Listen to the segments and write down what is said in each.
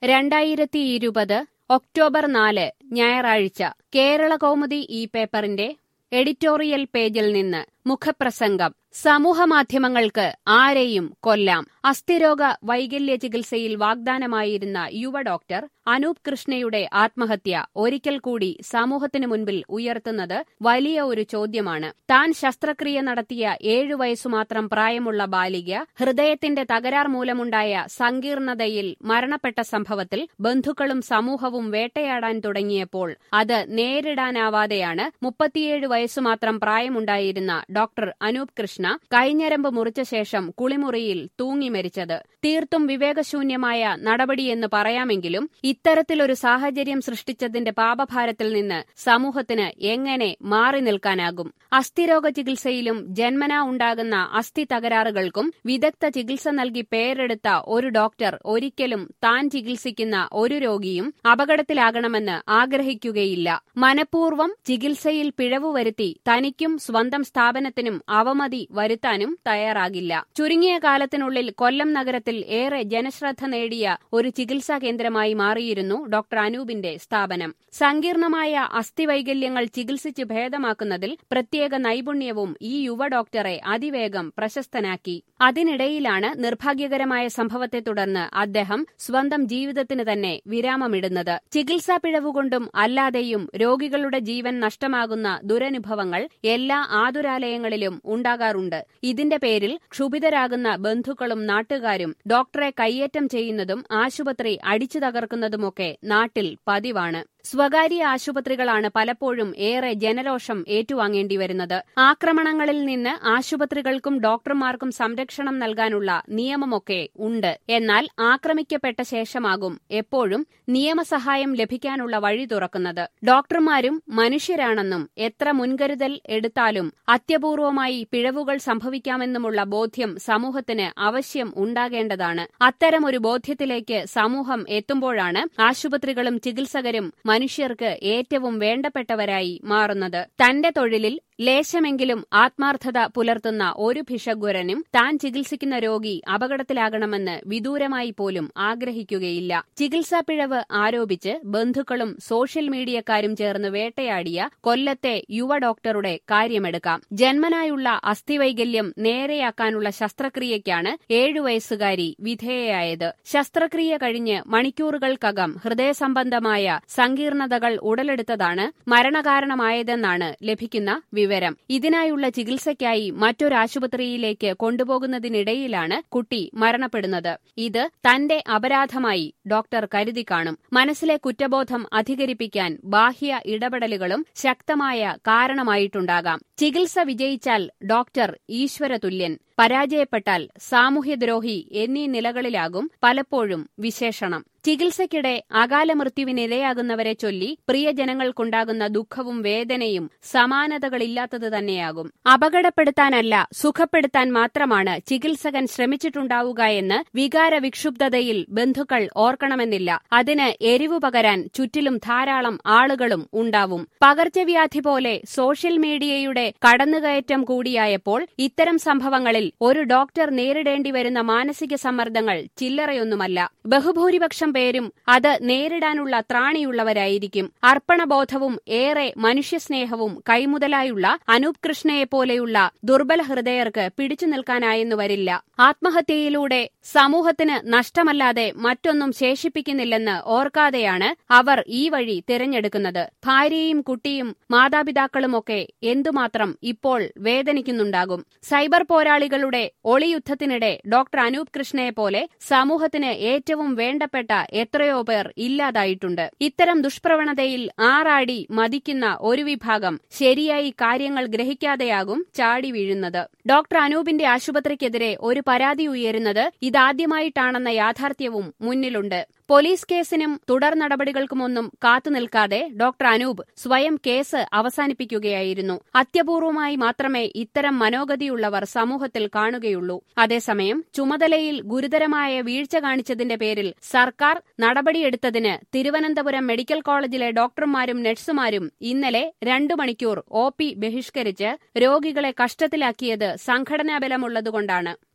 രണ്ടായിരത്തി ഇരുപത് ഒക്ടോബർ നാല് ഞായറാഴ്ച കേരള കൗമുദി ഈ പേപ്പറിന്റെ എഡിറ്റോറിയൽ പേജിൽ നിന്ന് മുഖപ്രസംഗം സമൂഹമാധ്യമങ്ങൾക്ക് ആരെയും കൊല്ലാം അസ്ഥിരോഗ വൈകല്യ ചികിത്സയിൽ വാഗ്ദാനമായിരുന്ന യുവ ഡോക്ടർ അനൂപ് കൃഷ്ണയുടെ ആത്മഹത്യ ഒരിക്കൽ കൂടി സമൂഹത്തിനു മുൻപിൽ ഉയർത്തുന്നത് വലിയ ഒരു ചോദ്യമാണ് താൻ ശസ്ത്രക്രിയ നടത്തിയ ഏഴു വയസ്സുമാത്രം പ്രായമുള്ള ബാലിക ഹൃദയത്തിന്റെ തകരാർ മൂലമുണ്ടായ സങ്കീർണതയിൽ മരണപ്പെട്ട സംഭവത്തിൽ ബന്ധുക്കളും സമൂഹവും വേട്ടയാടാൻ തുടങ്ങിയപ്പോൾ അത് നേരിടാനാവാതെയാണ് മുപ്പത്തിയേഴ് വയസ്സുമാത്രം പ്രായമുണ്ടായിരുന്ന ഡോക്ടർ അനൂപ് കൃഷ്ണ കൈഞ്ഞരമ്പ് മുറിച്ച ശേഷം കുളിമുറിയിൽ തൂങ്ങി മരിച്ചത് തീർത്തും വിവേകശൂന്യമായ നടപടിയെന്ന് പറയാമെങ്കിലും ഇത്തരത്തിലൊരു സാഹചര്യം സൃഷ്ടിച്ചതിന്റെ പാപഭാരത്തിൽ നിന്ന് സമൂഹത്തിന് എങ്ങനെ മാറി നിൽക്കാനാകും അസ്ഥിരോഗ ചികിത്സയിലും ജന്മനാ ഉണ്ടാകുന്ന അസ്ഥി തകരാറുകൾക്കും വിദഗ്ധ ചികിത്സ നൽകി പേരെടുത്ത ഒരു ഡോക്ടർ ഒരിക്കലും താൻ ചികിത്സിക്കുന്ന ഒരു രോഗിയും അപകടത്തിലാകണമെന്ന് ആഗ്രഹിക്കുകയില്ല മനഃപൂർവ്വം ചികിത്സയിൽ പിഴവ് വരുത്തി തനിക്കും സ്വന്തം സ്ഥാപനത്തിനും അവമതി വരുത്താനും തയ്യാറാകില്ല ചുരുങ്ങിയ കാലത്തിനുള്ളിൽ കൊല്ലം നഗരത്തിൽ ഏറെ ജനശ്രദ്ധ നേടിയ ഒരു ചികിത്സാ കേന്ദ്രമായി മാറിയിരുന്നു ഡോക്ടർ അനൂപിന്റെ സ്ഥാപനം സങ്കീർണമായ അസ്ഥിവൈകല്യങ്ങൾ ചികിത്സിച്ച് ഭേദമാക്കുന്നതിൽ പ്രത്യേക നൈപുണ്യവും ഈ യുവ ഡോക്ടറെ അതിവേഗം പ്രശസ്തനാക്കി അതിനിടയിലാണ് നിർഭാഗ്യകരമായ സംഭവത്തെ തുടർന്ന് അദ്ദേഹം സ്വന്തം ജീവിതത്തിന് തന്നെ വിരാമമിടുന്നത് ചികിത്സാ പിഴവുകൊണ്ടും അല്ലാതെയും രോഗികളുടെ ജീവൻ നഷ്ടമാകുന്ന ദുരനുഭവങ്ങൾ എല്ലാ ആതുരാലയങ്ങളിലും ഉണ്ടാകാറുണ്ട് ഇതിന്റെ പേരിൽ ക്ഷുഭിതരാകുന്ന ബന്ധുക്കളും നാട്ടുകാരും ഡോക്ടറെ കയ്യേറ്റം ചെയ്യുന്നതും ആശുപത്രി അടിച്ചു തകർക്കുന്നതുമൊക്കെ നാട്ടിൽ പതിവാണ് സ്വകാര്യ ആശുപത്രികളാണ് പലപ്പോഴും ഏറെ ജനരോഷം ഏറ്റുവാങ്ങേണ്ടി വരുന്നത് ആക്രമണങ്ങളിൽ നിന്ന് ആശുപത്രികൾക്കും ഡോക്ടർമാർക്കും സംരക്ഷണം നൽകാനുള്ള നിയമമൊക്കെ ഉണ്ട് എന്നാൽ ആക്രമിക്കപ്പെട്ട ശേഷമാകും എപ്പോഴും നിയമസഹായം ലഭിക്കാനുള്ള വഴി തുറക്കുന്നത് ഡോക്ടർമാരും മനുഷ്യരാണെന്നും എത്ര മുൻകരുതൽ എടുത്താലും അത്യപൂർവമായി പിഴവുകൾ സംഭവിക്കാമെന്നുമുള്ള ബോധ്യം സമൂഹത്തിന് അവശ്യം ഉണ്ടാകേണ്ടതാണ് അത്തരമൊരു ബോധ്യത്തിലേക്ക് സമൂഹം എത്തുമ്പോഴാണ് ആശുപത്രികളും ചികിത്സകരും മനുഷ്യർക്ക് ഏറ്റവും വേണ്ടപ്പെട്ടവരായി മാറുന്നത് തന്റെ തൊഴിലിൽ ലേശമെങ്കിലും ആത്മാർത്ഥത പുലർത്തുന്ന ഒരു ഭിഷഗ്വരനും താൻ ചികിത്സിക്കുന്ന രോഗി അപകടത്തിലാകണമെന്ന് വിദൂരമായി പോലും ആഗ്രഹിക്കുകയില്ല ചികിത്സാ പിഴവ് ആരോപിച്ച് ബന്ധുക്കളും സോഷ്യൽ മീഡിയക്കാരും ചേർന്ന് വേട്ടയാടിയ കൊല്ലത്തെ യുവ ഡോക്ടറുടെ കാര്യമെടുക്കാം ജന്മനായുള്ള അസ്ഥിവൈകല്യം നേരെയാക്കാനുള്ള ശസ്ത്രക്രിയയ്ക്കാണ് ഏഴു വയസ്സുകാരി വിധേയയായത് ശസ്ത്രക്രിയ കഴിഞ്ഞ് മണിക്കൂറുകൾക്കകം ഹൃദയസംബന്ധമായ സങ്കീർണതകൾ ഉടലെടുത്തതാണ് മരണകാരണമായതെന്നാണ് ലഭിക്കുന്ന വിവരം ഇതിനായുള്ള ചികിത്സയ്ക്കായി മറ്റൊരാശുപത്രിയിലേക്ക് കൊണ്ടുപോകുന്നതിനിടയിലാണ് കുട്ടി മരണപ്പെടുന്നത് ഇത് തന്റെ അപരാധമായി ഡോക്ടർ കരുതി കാണും മനസ്സിലെ കുറ്റബോധം അധികരിപ്പിക്കാൻ ബാഹ്യ ഇടപെടലുകളും ശക്തമായ കാരണമായിട്ടുണ്ടാകാം ചികിത്സ വിജയിച്ചാൽ ഡോക്ടർ ഈശ്വരതുല്യൻ പരാജയപ്പെട്ടാൽ സാമൂഹ്യദ്രോഹി എന്നീ നിലകളിലാകും പലപ്പോഴും വിശേഷണം ചികിത്സയ്ക്കിടെ അകാല മൃത്യുവിനിരയാകുന്നവരെ ചൊല്ലി പ്രിയജനങ്ങൾക്കുണ്ടാകുന്ന ദുഃഖവും വേദനയും സമാനതകളില്ലാത്തത് തന്നെയാകും അപകടപ്പെടുത്താനല്ല സുഖപ്പെടുത്താൻ മാത്രമാണ് ചികിത്സകൻ ശ്രമിച്ചിട്ടുണ്ടാവുക എന്ന് വികാര വിക്ഷുബ്ധതയിൽ ബന്ധുക്കൾ ഓർക്കണമെന്നില്ല അതിന് എരിവു പകരാൻ ചുറ്റിലും ധാരാളം ആളുകളും ഉണ്ടാവും പകർച്ചവ്യാധി പോലെ സോഷ്യൽ മീഡിയയുടെ കടന്നുകയറ്റം കൂടിയായപ്പോൾ ഇത്തരം സംഭവങ്ങളിൽ ഒരു ഡോക്ടർ നേരിടേണ്ടി വരുന്ന മാനസിക സമ്മർദ്ദങ്ങൾ ചില്ലറയൊന്നുമല്ല ബഹുഭൂരിപക്ഷം പേരും അത് നേരിടാനുള്ള ത്രാണിയുള്ളവരായിരിക്കും അർപ്പണബോധവും ഏറെ മനുഷ്യസ്നേഹവും കൈമുതലായുള്ള അനൂപ് കൃഷ്ണയെപ്പോലെയുള്ള ദുർബല ഹൃദയർക്ക് പിടിച്ചു നിൽക്കാനായെന്നു വരില്ല ആത്മഹത്യയിലൂടെ സമൂഹത്തിന് നഷ്ടമല്ലാതെ മറ്റൊന്നും ശേഷിപ്പിക്കുന്നില്ലെന്ന് ഓർക്കാതെയാണ് അവർ ഈ വഴി തിരഞ്ഞെടുക്കുന്നത് ഭാര്യയും കുട്ടിയും മാതാപിതാക്കളുമൊക്കെ എന്തുമാത്രം ഇപ്പോൾ വേദനിക്കുന്നുണ്ടാകും സൈബർ പോരാളികളുടെ ഒളിയുദ്ധത്തിനിടെ ഡോക്ടർ അനൂപ് കൃഷ്ണയെപ്പോലെ സമൂഹത്തിന് ഏറ്റവും വേണ്ടപ്പെട്ട എത്രയോ പേർ ഇല്ലാതായിട്ടുണ്ട് ഇത്തരം ദുഷ്പ്രവണതയിൽ ആറാടി മതിക്കുന്ന ഒരു വിഭാഗം ശരിയായി കാര്യങ്ങൾ ഗ്രഹിക്കാതെയാകും ചാടി വീഴുന്നത് ഡോക്ടർ അനൂപിന്റെ ആശുപത്രിക്കെതിരെ ഒരു പരാതി ഉയരുന്നത് ഇതാദ്യമായിട്ടാണെന്ന യാഥാർത്ഥ്യവും മുന്നിലുണ്ട് പോലീസ് കേസിനും തുടർ നടപടികൾക്കുമൊന്നും കാത്തുനിൽക്കാതെ ഡോക്ടർ അനൂപ് സ്വയം കേസ് അവസാനിപ്പിക്കുകയായിരുന്നു അത്യപൂർവമായി മാത്രമേ ഇത്തരം മനോഗതിയുള്ളവർ സമൂഹത്തിൽ കാണുകയുള്ളൂ അതേസമയം ചുമതലയിൽ ഗുരുതരമായ വീഴ്ച കാണിച്ചതിന്റെ പേരിൽ സർക്കാർ നടപടിയെടുത്തതിന് തിരുവനന്തപുരം മെഡിക്കൽ കോളേജിലെ ഡോക്ടർമാരും നഴ്സുമാരും ഇന്നലെ രണ്ടു മണിക്കൂർ ഒ പി ബഹിഷ്കരിച്ച് രോഗികളെ കഷ്ടത്തിലാക്കിയത് സംഘടനാബലമുള്ളതുകൊണ്ടാണ്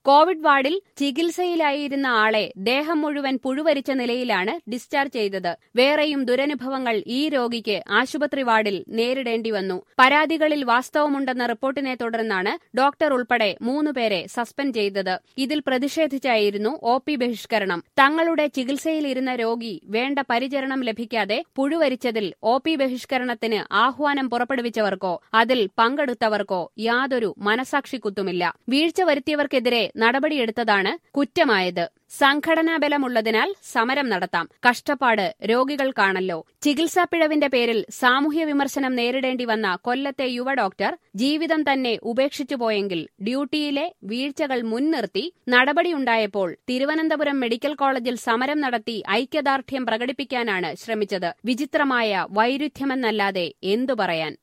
കോവിഡ് വാർഡിൽ ചികിത്സയിലായിരുന്ന ആളെ ദേഹം മുഴുവൻ പുഴുവരിച്ച നിലയിലാണ് ഡിസ്ചാർജ് ചെയ്തത് വേറെയും ദുരനുഭവങ്ങൾ ഈ രോഗിക്ക് ആശുപത്രി വാർഡിൽ നേരിടേണ്ടി വന്നു പരാതികളിൽ വാസ്തവമുണ്ടെന്ന റിപ്പോർട്ടിനെ തുടർന്നാണ് ഡോക്ടർ ഉൾപ്പെടെ മൂന്നുപേരെ സസ്പെൻഡ് ചെയ്തത് ഇതിൽ പ്രതിഷേധിച്ചായിരുന്നു ഒ പി ബഹിഷ്കരണം തങ്ങളുടെ ചികിത്സയിലിരുന്ന രോഗി വേണ്ട പരിചരണം ലഭിക്കാതെ പുഴുവരിച്ചതിൽ ഒ പി ബഹിഷ്കരണത്തിന് ആഹ്വാനം പുറപ്പെടുവിച്ചവർക്കോ അതിൽ പങ്കെടുത്തവർക്കോ യാതൊരു മനസാക്ഷിക്കുത്തുമില്ല വീഴ്ച വരുത്തിയവർക്കെതിരെ നടപടിയെടുത്തതാണ് കുറ്റമായത് സംഘടനാ ബലമുള്ളതിനാൽ സമരം നടത്താം കഷ്ടപ്പാട് രോഗികൾക്കാണല്ലോ ചികിത്സാ പിഴവിന്റെ പേരിൽ സാമൂഹ്യ വിമർശനം നേരിടേണ്ടി വന്ന കൊല്ലത്തെ യുവ ഡോക്ടർ ജീവിതം തന്നെ ഉപേക്ഷിച്ചു പോയെങ്കിൽ ഡ്യൂട്ടിയിലെ വീഴ്ചകൾ മുൻനിർത്തി നടപടിയുണ്ടായപ്പോൾ തിരുവനന്തപുരം മെഡിക്കൽ കോളേജിൽ സമരം നടത്തി ഐക്യദാർഢ്യം പ്രകടിപ്പിക്കാനാണ് ശ്രമിച്ചത് വിചിത്രമായ വൈരുദ്ധ്യമെന്നല്ലാതെ എന്തു പറയാൻ